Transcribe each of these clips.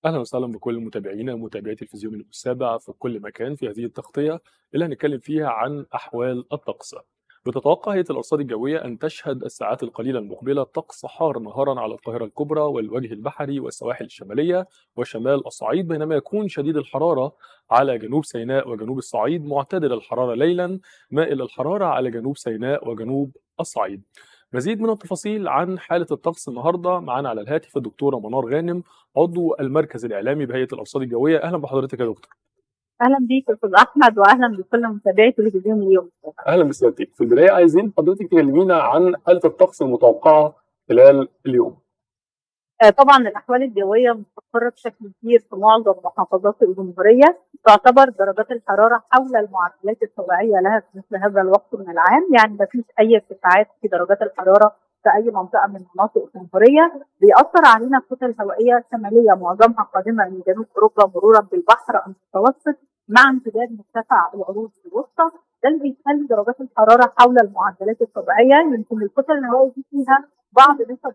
أهلا وسهلا بكل متابعينا ومتابعي تلفزيون السابع في كل مكان في هذه التغطية اللي هنتكلم فيها عن أحوال الطقس. بتتوقع هيئة الأرصاد الجوية أن تشهد الساعات القليلة المقبلة طقس حار نهارا على القاهرة الكبرى والوجه البحري والسواحل الشمالية وشمال الصعيد بينما يكون شديد الحرارة على جنوب سيناء وجنوب الصعيد معتدل الحرارة ليلا مائل الحرارة على جنوب سيناء وجنوب الصعيد. مزيد من التفاصيل عن حالة الطقس النهاردة معانا على الهاتف الدكتورة منار غانم عضو المركز الإعلامي بهيئة الأرصاد الجوية أهلا بحضرتك يا دكتور اهلا بيك استاذ احمد واهلا بكل متابعي تلفزيون اليوم أهلا بسيادتك في البداية عايزين حضرتك تكلمينا عن حالة الطقس المتوقعة خلال اليوم آه، طبعا الاحوال الجويه مستقره بشكل كبير في معظم محافظات الجمهوريه تعتبر درجات الحراره حول المعدلات الطبيعيه لها في مثل هذا الوقت من العام يعني ما فيش اي ارتفاعات في درجات الحراره في اي منطقه من مناطق الجمهوريه بيأثر علينا كتل هوائيه شماليه معظمها قادمه من جنوب اوروبا مرورا بالبحر المتوسط مع امتداد مرتفع العروض الوسطى ده اللي بيخلي درجات الحراره حول المعدلات الطبيعيه يمكن الكتل الهوائيه دي فيها بعض نسب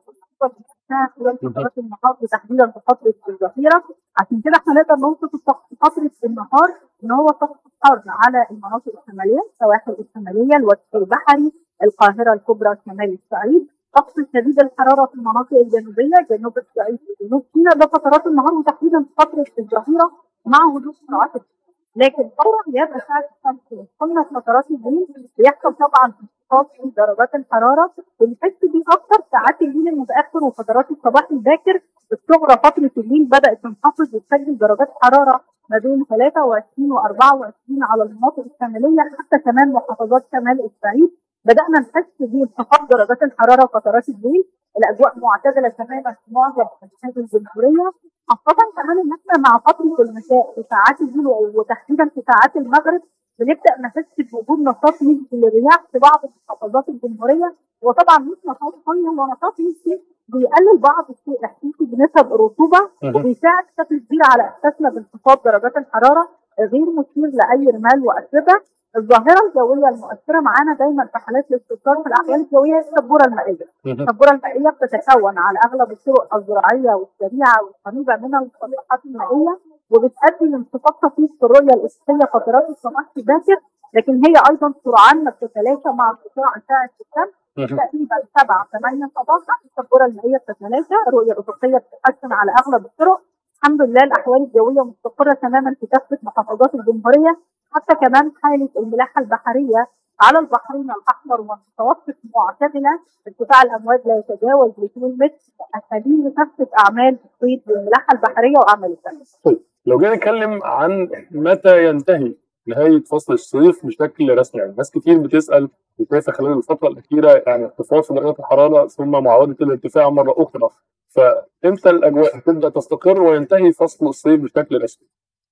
خلال فترات النهار وتحديدا في فتره الظهيره عشان كده احنا نقدر نوصف فتره النهار ان هو طقس حر على المناطق الشماليه السواحل الشماليه الوجه البحري القاهره الكبرى شمال الصعيد طقس شديد الحراره في المناطق الجنوبيه جنوب الصعيد وجنوب سيناء ده فترات النهار وتحديدا في فتره الظهيره مع هدوء سرعات لكن فورا غياب اشعه الشمس قلنا في فترات الليل بيحصل طبعا انخفاض في درجات الحراره بنحس بيه اكثر ساعات الليل المتاخر وفترات الصباح الباكر الصغرى فتره الليل بدات تنخفض وتسجل درجات حراره ما بين 23 و 24 على المناطق الشماليه حتى كمان محافظات شمال الصعيد بدانا نحس بانخفاض درجات الحراره فترات الليل الاجواء معتدله تماما في معظم انحاء الجمهوريه خاصه كمان ان احنا مع فتره المساء في ساعات الليل وتحديدا في ساعات المغرب بنبدا نحس بوجود نشاط نسبي للرياح في بعض محافظات الجمهوريه وطبعا مش نشاط قوي هو نشاط نسبي بيقلل بعض الشيء الاحساسي بنسب الرطوبه وبيساعد بشكل كبير على احساسنا بانخفاض درجات الحراره غير مثير لاي رمال واتربه الظاهره الجويه المؤثره معانا دايما في حالات الاستقرار في الاحوال الجويه هي السبوره المائيه. السبوره المائيه بتتكون على اغلب الطرق الزراعيه والسريعه والقريبه من المسطحات المائيه وبتؤدي لانخفاض طفيف في الرؤيه الافقيه فترات الصباح باكر لكن هي ايضا سرعان ما بتتلاشى مع ارتفاع اشعه الشمس تقريبا 7 8 صباحا السبوره المائيه بتتلاشى الرؤيه الافقيه بتتحسن على اغلب الطرق الحمد لله الاحوال الجويه مستقره تماما في كافه محافظات الجمهوريه حتى كمان حاله الملاحه البحريه على البحرين الاحمر والمتوسط معتدله ارتفاع الامواج لا يتجاوز 200 متر اساليب لكافه اعمال الصيد والملاحه البحريه واعمال السمك. طيب لو جينا نتكلم عن متى ينتهي نهايه فصل الصيف بشكل رسمي يعني ناس كتير بتسال وكيف خلال الفتره الاخيره يعني انخفاض في درجات الحراره ثم معاوده الارتفاع مره اخرى فامتى الاجواء هتبدا تستقر وينتهي فصل الصيف بشكل رسمي؟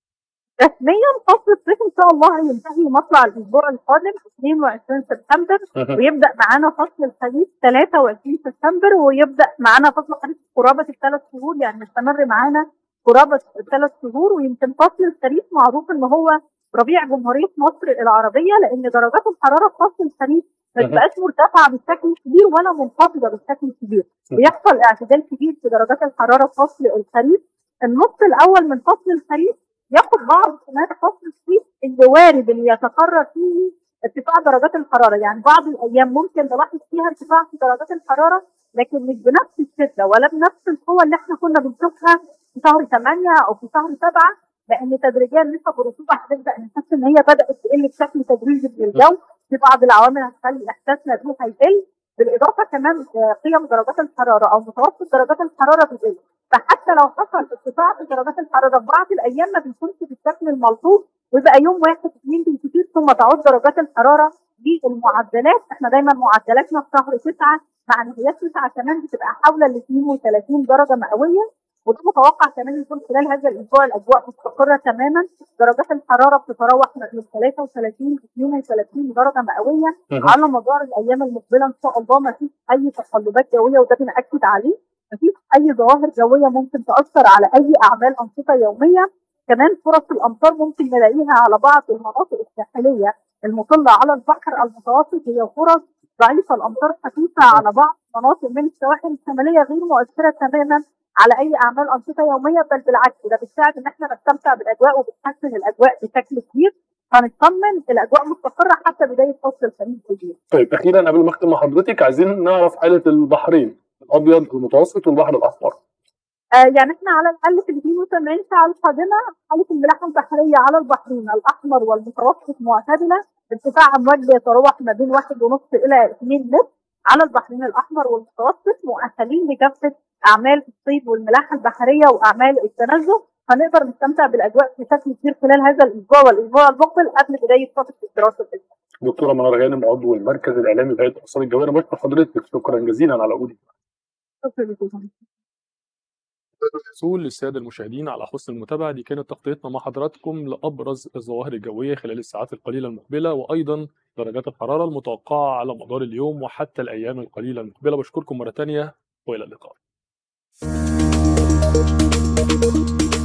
رسميا فصل الصيف ان شاء الله هينتهي مطلع الاسبوع القادم 22 سبتمبر ويبدا معانا فصل الخريف 23 سبتمبر ويبدا معانا فصل الخريف قرابه الثلاث شهور يعني مستمر معانا قرابه الثلاث شهور ويمكن فصل الخريف معروف ان هو ربيع جمهوريه مصر العربيه لان درجات الحراره في فصل الخريف ما تبقاش مرتفعه بالشكل كبير ولا منخفضه بالشكل كبير بيحصل اعتدال كبير في درجات الحراره في فصل الخريف النص الاول من فصل الخريف ياخد بعض سمات فصل الصيف اللي وارد اللي يتكرر فيه ارتفاع درجات الحراره يعني بعض الايام ممكن نلاحظ فيها ارتفاع في درجات الحراره لكن مش بنفس الشده ولا بنفس القوه اللي احنا كنا بنشوفها في شهر 8 او في شهر 7 لان تدريجيا نسب الرطوبه هتبدا نحس ان هي بدات تقل بشكل تدريجي في الجو في بعض العوامل هتخلي احساسنا بيه هيقل بالاضافه كمان قيم درجات الحراره او متوسط درجات الحراره بتقل فحتى لو حصل ارتفاع في درجات الحراره في بعض الايام ما بيكونش بالشكل الملحوظ ويبقى يوم واحد اثنين بالكثير ثم تعود درجات الحراره بالمعدلات احنا دايما معدلاتنا في شهر 9 مع نهايات 9 كمان بتبقى حول ال 32 درجه مئويه وده متوقع كمان يكون خلال هذا الاسبوع الاجواء مستقره تماما درجات الحراره بتتراوح ما بين 33 32 درجه مئويه على مدار الايام المقبله ان شاء الله ما فيش اي تقلبات جويه وده بناكد عليه ما فيش اي ظواهر جويه ممكن تاثر على اي اعمال انشطه يوميه كمان فرص الامطار ممكن نلاقيها على بعض المناطق الساحليه المطله على البحر المتوسط هي فرص ضعيفه الامطار خفيفه على بعض مناطق من السواحل الشماليه غير مؤثره تماما على اي اعمال انشطه يوميه بل بالعكس ده بتساعد ان احنا نستمتع بالاجواء وبتحسن الاجواء بشكل كبير هنطمن الاجواء مستقره حتى بدايه فصل الخريف الجديد. طيب اخيرا قبل ما اختم مع حضرتك عايزين نعرف حاله البحرين الابيض المتوسط والبحر الاحمر. آه يعني احنا على الاقل في ال 82 ساعه القادمه حاله الملاحه البحريه على البحرين الاحمر والمتوسط معتدله ارتفاع امواج بيتراوح ما بين 1.5 الى 2 متر على البحرين الاحمر والمتوسط مؤهلين لكافه اعمال الصيد والملاحه البحريه واعمال التنزه هنقدر نستمتع بالاجواء بشكل كبير خلال هذا الاسبوع والاسبوع المقبل قبل بدايه فتره الدراسه الاسبوع. دكتوره منار غانم عضو المركز الاعلامي لهيئه الارصاد الجويه انا بشكر حضرتك شكرا جزيلا على وجودك. شكرا لكم. حصول للسادة المشاهدين على حسن المتابعة دي كانت تغطيتنا مع حضراتكم لأبرز الظواهر الجوية خلال الساعات القليلة المقبلة وأيضا درجات الحرارة المتوقعة على مدار اليوم وحتى الأيام القليلة المقبلة بشكركم مرة تانية وإلى اللقاء